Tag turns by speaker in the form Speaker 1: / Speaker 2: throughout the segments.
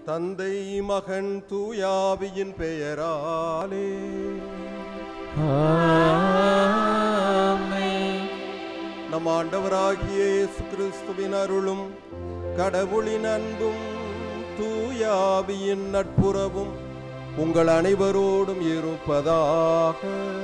Speaker 1: தந்தை மகன் தூயாவியின் பெயராலே நம் ஆண்டவராகிய இயேசு கிறிஸ்துவின் அருளும் கடவுளின் அன்பும் தூயாவியின் நட்புறவும் உங்கள் அனைவரோடும் இருப்பதாக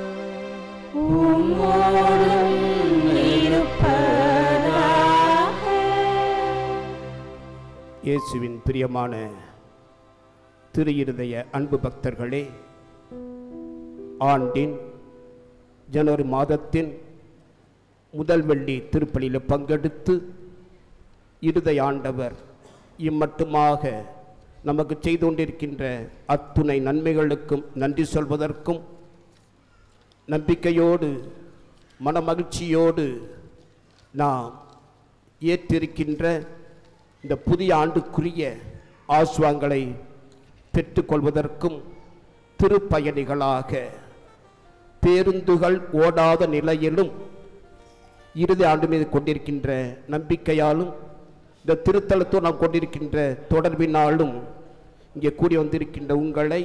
Speaker 2: இயேசுவின் பிரியமான திரு இருதய அன்பு பக்தர்களே ஆண்டின் ஜனவரி மாதத்தின் முதல் வெள்ளி திருப்பலியில் பங்கெடுத்து இருதய ஆண்டவர் இம்மட்டுமாக நமக்கு செய்து கொண்டிருக்கின்ற அத்துணை நன்மைகளுக்கும் நன்றி சொல்வதற்கும் நம்பிக்கையோடு மனமகிழ்ச்சியோடு நாம் ஏற்றிருக்கின்ற இந்த புதிய ஆண்டுக்குரிய ஆசுவாங்களை பெற்றுக்கொள்வதற்கும் திருப்பயணிகளாக பேருந்துகள் ஓடாத நிலையிலும் இறுதி ஆண்டு மீது கொண்டிருக்கின்ற நம்பிக்கையாலும் இந்த திருத்தலத்தோடு நாம் கொண்டிருக்கின்ற தொடர்பினாலும் இங்கே கூடி வந்திருக்கின்ற உங்களை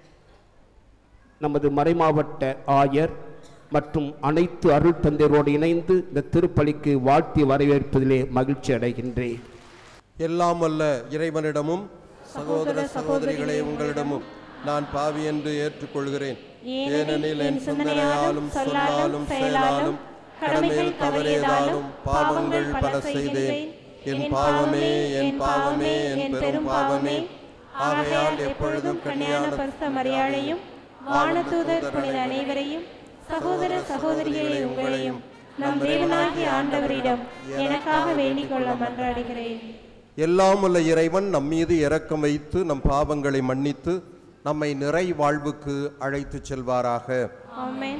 Speaker 2: நமது மறைமாவட்ட ஆயர் மற்றும் அனைத்து அருள் தந்தையரோடு இணைந்து இந்த திருப்பலிக்கு வாழ்த்தி வரவேற்பதிலே மகிழ்ச்சி அடைகின்றேன்
Speaker 1: எல்லாம் வல்ல இறைவனிடமும் சகோதர சகோதரிகளே உங்களிடமும் நான் பாவி என்று ஏற்றுக்கொள்கிறேன் ஏனெனில் என் சிந்தனையாலும் சொல்லாலும் செயலாலும் கடமையில் தவறியதாலும் பாவங்கள் பல செய்தேன் என் பாவமே என் பாவமே என் பெரும் பாவமே ஆகையால் எப்பொழுதும் கன்னியான
Speaker 3: பரிச மரியாதையும் வானதூதர் புனித அனைவரையும் சகோதர சகோதரிகளை உங்களையும் நம் தேவனாகிய ஆண்டவரிடம் எனக்காக வேண்டிக் கொள்ள மன்றாடுகிறேன்
Speaker 1: எல்லாம் உள்ள இறைவன் நம் மீது இரக்கம் வைத்து நம் பாவங்களை மன்னித்து நம்மை நிறை வாழ்வுக்கு அழைத்துச் செல்வாராக
Speaker 3: ஆமென்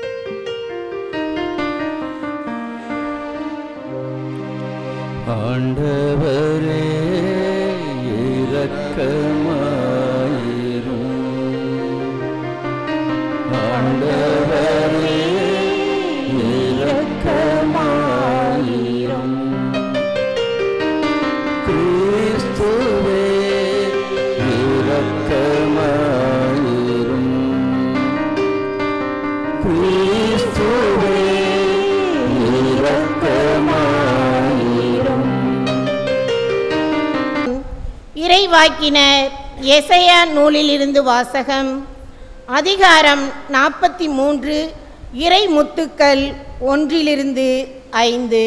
Speaker 4: ஆண்டவரே இரக்கமாயிரும் ஆண்டவரே இரக்கமாயிரும் கிறிஸ்துவே இரக்கமாயிரும் கிறிஸ்துவே இரக்கமாயிரும்
Speaker 5: இறைவாக்கினர் எசையா நூலிலிருந்து வாசகம் அதிகாரம் நாற்பத்தி மூன்று இறை முத்துக்கள் ஒன்றிலிருந்து ஐந்து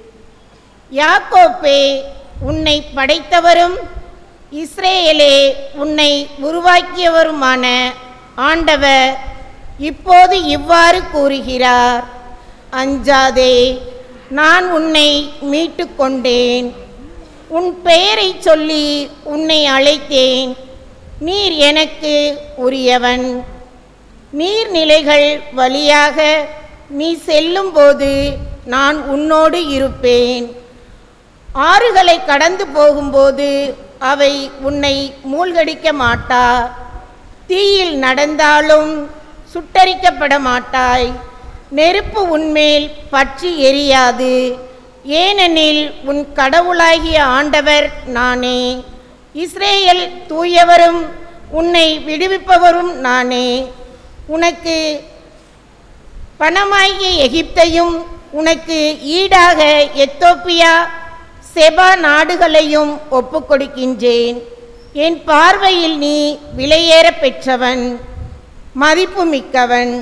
Speaker 5: யாக்கோப்பே உன்னை படைத்தவரும் இஸ்ரேலே உன்னை உருவாக்கியவருமான ஆண்டவர் இப்போது இவ்வாறு கூறுகிறார் அஞ்சாதே நான் உன்னை மீட்டு கொண்டேன் உன் பெயரை சொல்லி உன்னை அழைத்தேன் நீர் எனக்கு உரியவன் நீர்நிலைகள் வழியாக நீ செல்லும்போது நான் உன்னோடு இருப்பேன் ஆறுகளை கடந்து போகும்போது அவை உன்னை மூழ்கடிக்க மாட்டா தீயில் நடந்தாலும் சுட்டரிக்கப்பட மாட்டாய் நெருப்பு உன்மேல் பற்றி எரியாது ஏனெனில் உன் கடவுளாகிய ஆண்டவர் நானே இஸ்ரேல் தூயவரும் உன்னை விடுவிப்பவரும் நானே உனக்கு பணமாகிய எகிப்தையும் உனக்கு ஈடாக எத்தோப்பியா செபா நாடுகளையும் ஒப்புக்கொடுக்கின்றேன் என் பார்வையில் நீ விலையேற பெற்றவன் மதிப்பு மிக்கவன்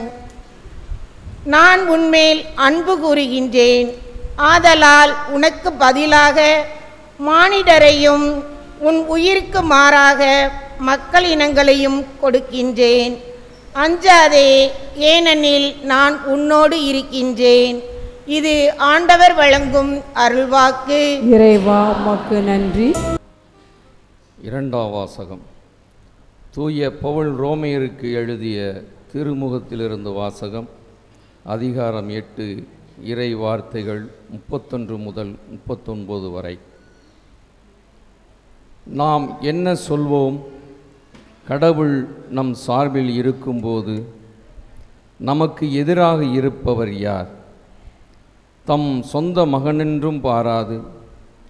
Speaker 5: நான் உன்மேல் அன்பு கூறுகின்றேன் ஆதலால் உனக்கு பதிலாக மானிடரையும் உன் உயிருக்கு மாறாக மக்கள் இனங்களையும் கொடுக்கின்றேன் அஞ்சாதே ஏனெனில் நான் உன்னோடு இருக்கின்றேன் இது ஆண்டவர் வழங்கும் அருள்வாக்கு
Speaker 6: இறைவா உமக்கு நன்றி
Speaker 4: இரண்டாம் வாசகம் தூய பவுல் ரோமையருக்கு எழுதிய திருமுகத்திலிருந்து வாசகம் அதிகாரம் எட்டு இறை வார்த்தைகள் முப்பத்தொன்று முதல் முப்பத்தொன்பது வரை நாம் என்ன சொல்வோம் கடவுள் நம் சார்பில் இருக்கும்போது நமக்கு எதிராக இருப்பவர் யார் தம் சொந்த மகனென்றும் பாராது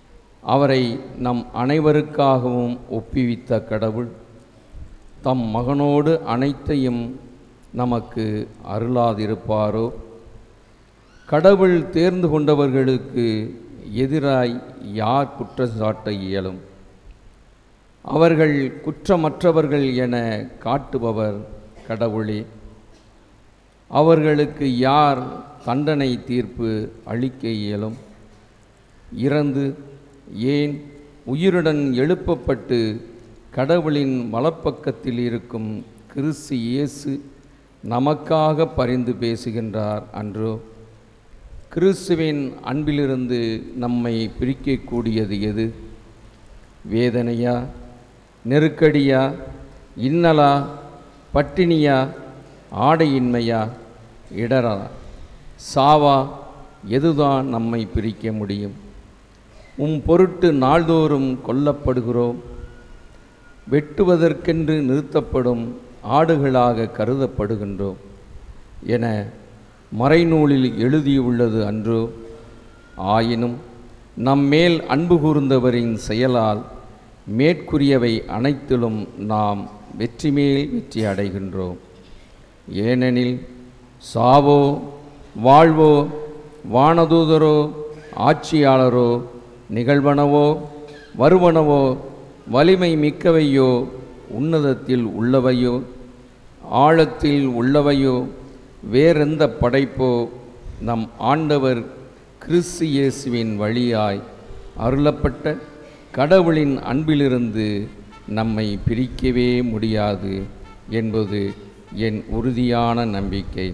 Speaker 4: அவரை நம் அனைவருக்காகவும் ஒப்புவித்த கடவுள் தம் மகனோடு அனைத்தையும் நமக்கு அருளாதிருப்பாரோ கடவுள் தேர்ந்து கொண்டவர்களுக்கு எதிராய் யார் குற்றச்சாட்ட இயலும் அவர்கள் குற்றமற்றவர்கள் என காட்டுபவர் கடவுளே அவர்களுக்கு யார் தண்டனை தீர்ப்பு அளிக்க இயலும் இறந்து ஏன் உயிருடன் எழுப்பப்பட்டு கடவுளின் வலப்பக்கத்தில் இருக்கும் கிறிஸ்து இயேசு நமக்காக பரிந்து பேசுகின்றார் அன்றோ கிறிஸ்துவின் அன்பிலிருந்து நம்மை பிரிக்கக்கூடியது எது வேதனையா நெருக்கடியா இன்னலா பட்டினியா ஆடையின்மையா இடரா சாவா எதுதான் நம்மை பிரிக்க முடியும் உம் பொருட்டு நாள்தோறும் கொல்லப்படுகிறோம் வெட்டுவதற்கென்று நிறுத்தப்படும் ஆடுகளாக கருதப்படுகின்றோம் என மறைநூலில் எழுதியுள்ளது அன்றோ ஆயினும் நம்மேல் அன்பு கூர்ந்தவரின் செயலால் மேற்கூறியவை அனைத்திலும் நாம் வெற்றி மேல் வெற்றி அடைகின்றோம் ஏனெனில் சாவோ வாழ்வோ வானதூதரோ ஆட்சியாளரோ நிகழ்வனவோ வருவனவோ வலிமை மிக்கவையோ உன்னதத்தில் உள்ளவையோ ஆழத்தில் உள்ளவையோ வேறெந்த படைப்போ நம் ஆண்டவர் கிறிஸ்து இயேசுவின் வழியாய் அருளப்பட்ட கடவுளின் அன்பிலிருந்து நம்மை பிரிக்கவே முடியாது என்பது என் உறுதியான நம்பிக்கை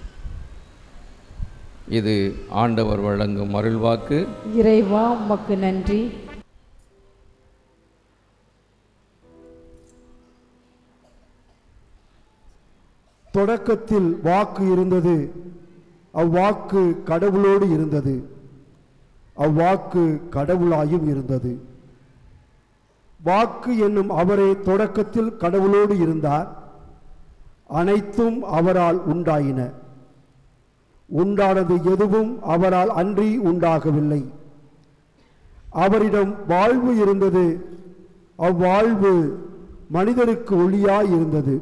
Speaker 4: இது ஆண்டவர் வழங்கும் அருள்வாக்கு
Speaker 6: இறைவா உமக்கு நன்றி
Speaker 7: தொடக்கத்தில் வாக்கு இருந்தது அவ்வாக்கு கடவுளோடு இருந்தது அவ்வாக்கு கடவுளாயும் இருந்தது வாக்கு என்னும் அவரே தொடக்கத்தில் கடவுளோடு இருந்தார் அனைத்தும் அவரால் உண்டாயின உண்டானது எதுவும் அவரால் அன்றி உண்டாகவில்லை அவரிடம் வாழ்வு இருந்தது அவ்வாழ்வு மனிதருக்கு ஒளியாய் இருந்தது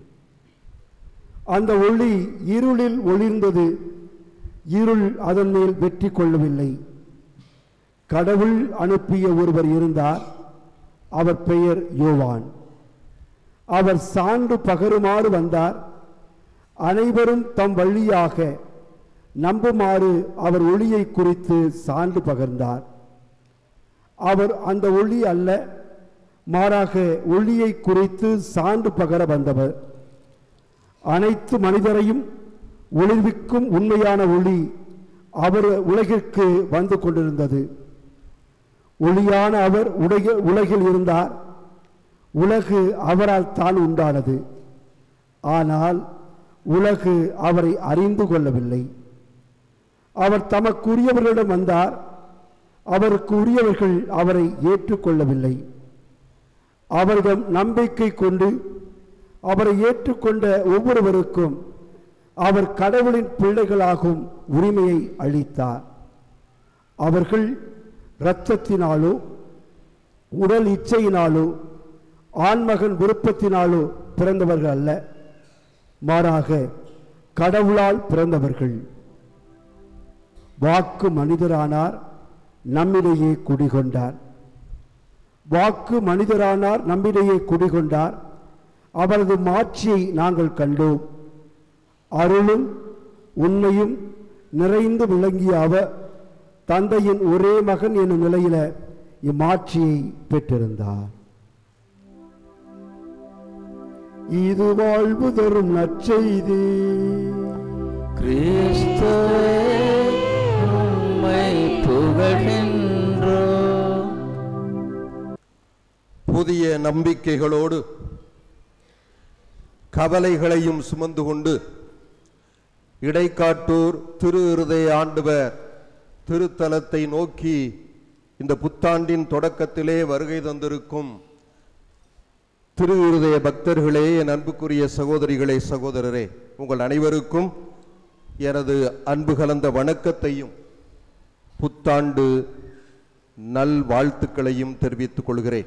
Speaker 7: அந்த ஒளி இருளில் ஒளிர்ந்தது இருள் அதன் மேல் வெற்றி கொள்ளவில்லை கடவுள் அனுப்பிய ஒருவர் இருந்தார் அவர் பெயர் யோவான் அவர் சான்று பகருமாறு வந்தார் அனைவரும் தம் வழியாக நம்புமாறு அவர் ஒளியை குறித்து சான்று பகர்ந்தார் அவர் அந்த ஒளி அல்ல மாறாக ஒளியை குறித்து சான்று பகர வந்தவர் அனைத்து மனிதரையும் ஒளிர்விக்கும் உண்மையான ஒளி அவர் உலகிற்கு வந்து கொண்டிருந்தது ஒளியான அவர் உலக உலகில் இருந்தார் உலகு அவரால் தான் உண்டானது ஆனால் உலகு அவரை அறிந்து கொள்ளவில்லை அவர் தமக்குரியவர்களிடம் வந்தார் அவருக்கு உரியவர்கள் அவரை ஏற்றுக்கொள்ளவில்லை அவரிடம் நம்பிக்கை கொண்டு அவரை ஏற்றுக்கொண்ட ஒவ்வொருவருக்கும் அவர் கடவுளின் பிள்ளைகளாகும் உரிமையை அளித்தார் அவர்கள் இரத்தத்தினாலோ உடல் இச்சையினாலோ ஆண்மகன் விருப்பத்தினாலோ பிறந்தவர்கள் அல்ல மாறாக கடவுளால் பிறந்தவர்கள் வாக்கு மனிதரானார் நம்மிடையே குடிகொண்டார் வாக்கு மனிதரானார் நம்மிடையே குடிகொண்டார் அவரது மாட்சியை நாங்கள் கண்டோம் அருளும் உண்மையும் நிறைந்து விளங்கிய அவர் தந்தையின் ஒரே மகன் என்னும் நிலையில இம்மாட்சியை பெற்றிருந்தார் இது வாழ்வு தரும் நற்செய்தி
Speaker 8: கிறிஸ்துவே உம்மை புகழ்கின்றோ
Speaker 1: புதிய நம்பிக்கைகளோடு கவலைகளையும் சுமந்து கொண்டு இடைக்காட்டூர் திரு இருதய ஆண்டவர் திருத்தலத்தை நோக்கி இந்த புத்தாண்டின் தொடக்கத்திலே வருகை தந்திருக்கும் திரு இருதய பக்தர்களே என் அன்புக்குரிய சகோதரிகளே சகோதரரே உங்கள் அனைவருக்கும் எனது அன்பு கலந்த வணக்கத்தையும் புத்தாண்டு நல் வாழ்த்துக்களையும் தெரிவித்துக் கொள்கிறேன்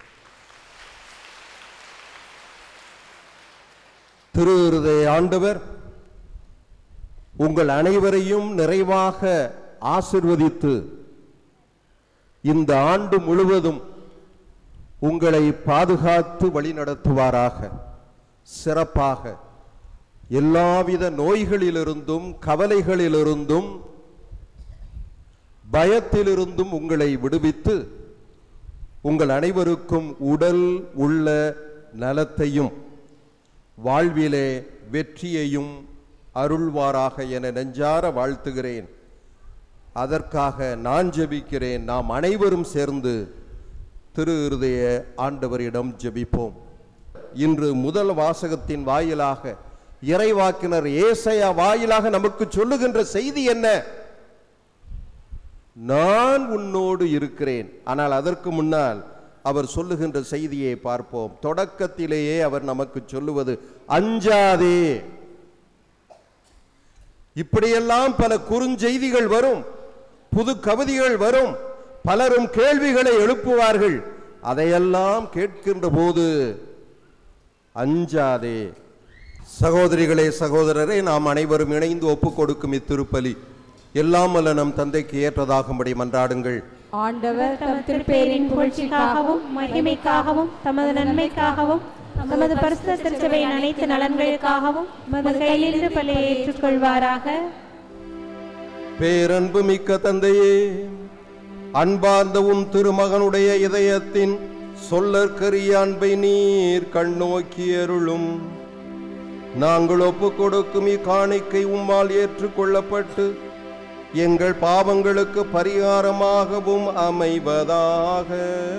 Speaker 1: திரு இருதய ஆண்டவர் உங்கள் அனைவரையும் நிறைவாக ஆசிர்வதித்து இந்த ஆண்டு முழுவதும் உங்களை பாதுகாத்து வழிநடத்துவாராக சிறப்பாக எல்லாவித நோய்களிலிருந்தும் கவலைகளிலிருந்தும் பயத்திலிருந்தும் உங்களை விடுவித்து உங்கள் அனைவருக்கும் உடல் உள்ள நலத்தையும் வாழ்விலே வெற்றியையும் அருள்வாராக என நெஞ்சார வாழ்த்துகிறேன் அதற்காக நான் ஜெபிக்கிறேன் நாம் அனைவரும் சேர்ந்து திரு இருதய ஆண்டவரிடம் ஜெபிப்போம் இன்று முதல் வாசகத்தின் வாயிலாக இறைவாக்கினர் ஏசையா வாயிலாக நமக்கு சொல்லுகின்ற செய்தி என்ன நான் உன்னோடு இருக்கிறேன் ஆனால் அதற்கு முன்னால் அவர் சொல்லுகின்ற செய்தியை பார்ப்போம் தொடக்கத்திலேயே அவர் நமக்கு சொல்லுவது அஞ்சாதே இப்படியெல்லாம் பல குறுஞ்செய்திகள் வரும் புது கவிதைகள் வரும் பலரும் கேள்விகளை எழுப்புவார்கள் அதையெல்லாம் கேட்கின்ற போது அஞ்சாதே சகோதரிகளே சகோதரரே நாம் அனைவரும் இணைந்து ஒப்புக் கொடுக்கும் இத்திருப்பலி எல்லாம் வல்ல நம் தந்தைக்கு ஏற்றதாகும்படி மன்றாடுங்கள்
Speaker 6: ஆண்டவர் தம்
Speaker 3: தமது
Speaker 6: திருப்பேரின்
Speaker 3: திருப்பேரின் புகழ்ச்சிக்காகவும் மகிமைக்காகவும் தமது நன்மைக்காகவும் தமது பரிசுத்த திருச்சபையின் அனைத்து நலன்களுக்காகவும் தமது கையிலிருந்து பலியை ஏற்றுக்கொள்வாராக
Speaker 1: பேரன்பு மிக்க தந்தையே அன்பார்ந்த உம் திருமகனுடைய இதயத்தின் சொல்லற்கரிய அன்பை நீர் கண்ணோக்கி அருளும் நாங்கள் ஒப்புக் கொடுக்கும் இக்காணிக்கை உம்மால் ஏற்றுக்கொள்ளப்பட்டு எங்கள் பாவங்களுக்கு பரிகாரமாகவும் அமைவதாக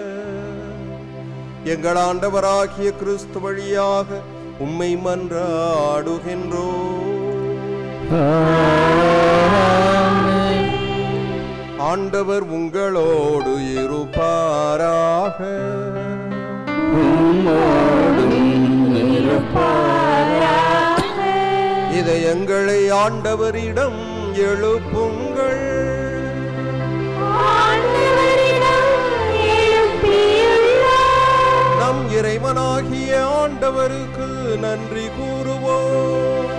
Speaker 1: எங்கள் ஆண்டவராகிய கிறிஸ்து வழியாக உம்மை மன்றாடுகின்றோ ஆண்டவர் உங்களோடு இருப்பாராக இதயங்களை ஆண்டவரிடம் எழுப்புங்கள் நம் இறைவனாகிய ஆண்டவருக்கு நன்றி கூறுவோம்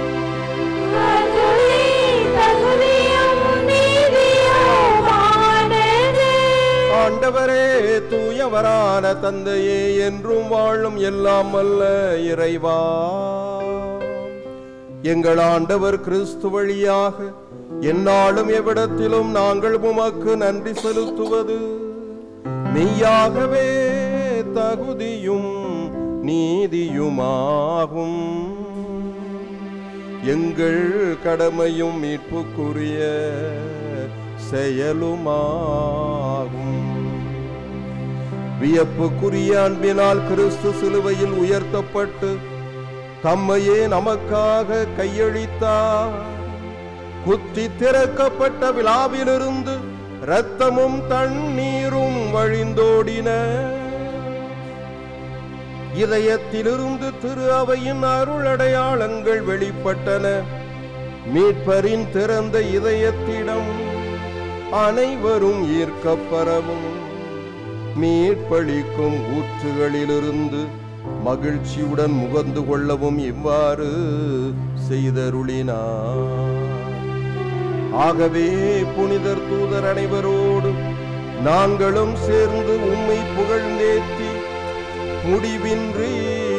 Speaker 1: ஆண்டவரே தூயவரான தந்தையே என்றும் வாழும் எல்லாம் அல்ல இறைவா எங்கள் ஆண்டவர் கிறிஸ்து வழியாக எந்நாளும் எவ்விடத்திலும் நாங்கள் உமக்கு நன்றி செலுத்துவது மெய்யாகவே தகுதியும் நீதியுமாகும் எங்கள் கடமையும் மீட்புக்குரிய செயலுமாகும் வியப்புக்குரிய அன்பினால் கிறிஸ்து சிலுவையில் உயர்த்தப்பட்டு தம்மையே நமக்காக கையளித்தார் குத்தி திறக்கப்பட்ட விழாவிலிருந்து இரத்தமும் தண்ணீரும் வழிந்தோடின இதயத்திலிருந்து திரு அவையின் அருளடையாளங்கள் வெளிப்பட்டன மீட்பரின் திறந்த இதயத்திடம் அனைவரும் ஈர்க்கப்பெறவும் மீட்பளிக்கும் ஊற்றுகளிலிருந்து மகிழ்ச்சியுடன் முகந்து கொள்ளவும் இவ்வாறு செய்தருளினார் ஆகவே புனிதர் தூதர் அனைவரோடு நாங்களும் சேர்ந்து உம்மை புகழ்ந்தேத்தி முடிவின்றி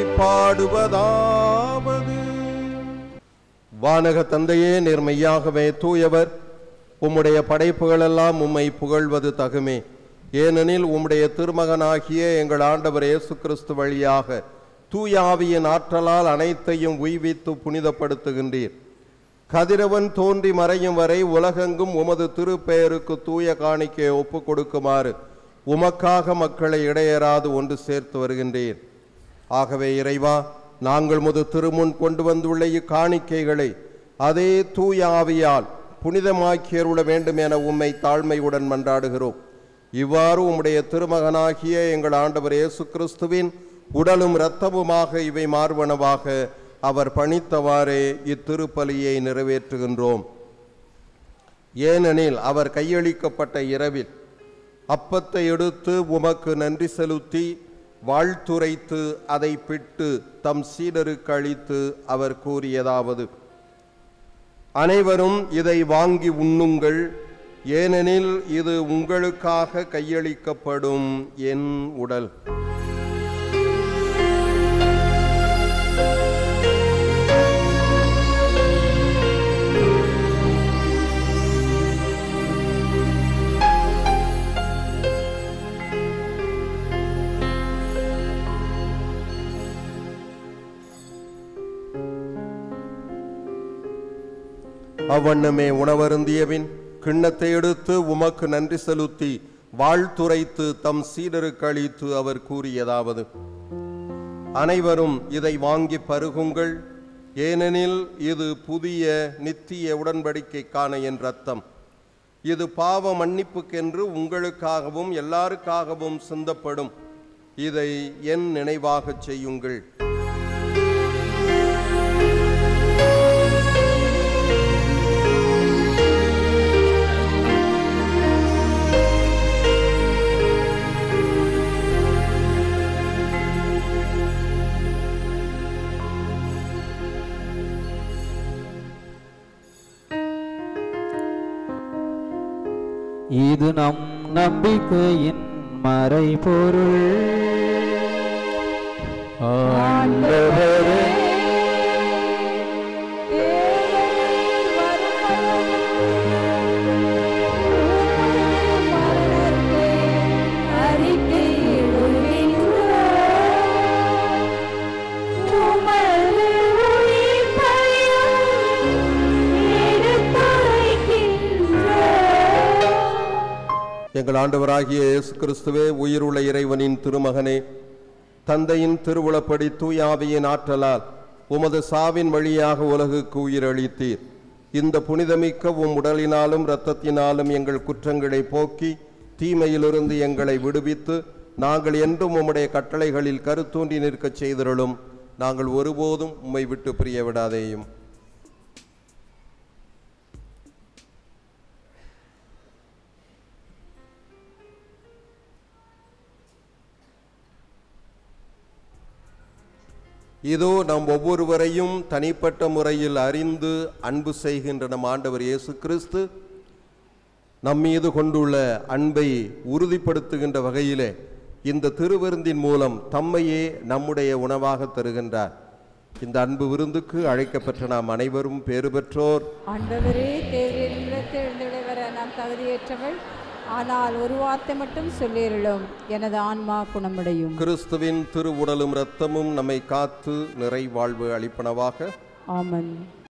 Speaker 1: பாடுவதாவது வானக தந்தையே நேர்மையாகவே தூயவர் உம்முடைய படைப்புகளெல்லாம் உம்மை புகழ்வது தகுமே ஏனெனில் உம்முடைய திருமகனாகிய எங்கள் ஆண்டவர் இயேசு கிறிஸ்து வழியாக தூய ஆவியின் ஆற்றலால் அனைத்தையும் உய்வித்து புனிதப்படுத்துகின்றீர் கதிரவன் தோன்றி மறையும் வரை உலகெங்கும் உமது திருப்பெயருக்கு தூய காணிக்கை ஒப்பு கொடுக்குமாறு உமக்காக மக்களை இடையராது ஒன்று சேர்த்து வருகின்றீர் ஆகவே இறைவா நாங்கள் முது திருமுன் கொண்டு வந்துள்ள இக்காணிக்கைகளை அதே தூய ஆவியால் புனிதமாக்கியருள வேண்டும் என உம்மை தாழ்மையுடன் மன்றாடுகிறோம் இவ்வாறு உம்முடைய திருமகனாகிய எங்கள் ஆண்டவர் இயேசு கிறிஸ்துவின் உடலும் இரத்தமுமாக இவை மார்பனவாக அவர் பணித்தவாறே இத்திருப்பலியை நிறைவேற்றுகின்றோம் ஏனெனில் அவர் கையளிக்கப்பட்ட இரவில் அப்பத்தை எடுத்து உமக்கு நன்றி செலுத்தி வாழ்த்துரைத்து அதை பிட்டு தம் சீடருக்கு அளித்து அவர் கூறியதாவது அனைவரும் இதை வாங்கி உண்ணுங்கள் ஏனெனில் இது உங்களுக்காக கையளிக்கப்படும் என் உடல் அவ்வண்ணமே உணவருந்தியபின் கிண்ணத்தை எடுத்து உமக்கு நன்றி செலுத்தி வாழ்த்துரைத்து தம் சீடருக்கு அளித்து அவர் கூறியதாவது அனைவரும் இதை வாங்கி பருகுங்கள் ஏனெனில் இது புதிய நித்திய உடன்படிக்கைக்கான என் ரத்தம் இது பாவ மன்னிப்புக்கென்று உங்களுக்காகவும் எல்லாருக்காகவும் சிந்தப்படும் இதை என் நினைவாகச் செய்யுங்கள்
Speaker 8: இது நம் நம்பிக்கையின் மறைபொருள் ஆண்டவரே
Speaker 1: எங்கள் ஆண்டவராகிய இயேசு கிறிஸ்துவே உயிருள்ள இறைவனின் திருமகனே தந்தையின் திருவுளப்படி தூயாவியின் ஆற்றலால் உமது சாவின் வழியாக உலகுக்கு உயிரளித்தீர் இந்த புனிதமிக்க உம் உடலினாலும் இரத்தத்தினாலும் எங்கள் குற்றங்களை போக்கி தீமையிலிருந்து எங்களை விடுவித்து நாங்கள் என்றும் உம்முடைய கட்டளைகளில் கருத்தூன்றி நிற்கச் செய்திருளும் நாங்கள் ஒருபோதும் உம்மை விட்டு பிரிய விடாதேயும் இதோ நாம் ஒவ்வொருவரையும் தனிப்பட்ட முறையில் அறிந்து அன்பு செய்கின்ற நம் ஆண்டவர் இயேசு கிறிஸ்து நம் மீது கொண்டுள்ள அன்பை உறுதிப்படுத்துகின்ற வகையிலே இந்த திருவிருந்தின் மூலம் தம்மையே நம்முடைய உணவாக தருகின்றார் இந்த அன்பு விருந்துக்கு அழைக்கப்பெற்ற நாம் அனைவரும் பேறு பெற்றோர்
Speaker 6: ஆண்டவரே தேர்வில் எழுந்துள்ள வர நாம் தகுதியேற்றவள் ஆனால் ஒரு வார்த்தை மட்டும் சொல்லிருளும் எனது ஆன்மா குணமடையும்
Speaker 1: கிறிஸ்துவின் திருவுடலும் இரத்தமும் நம்மை காத்து நிறைவாழ்வு அளிப்பனவாக
Speaker 6: ஆமன்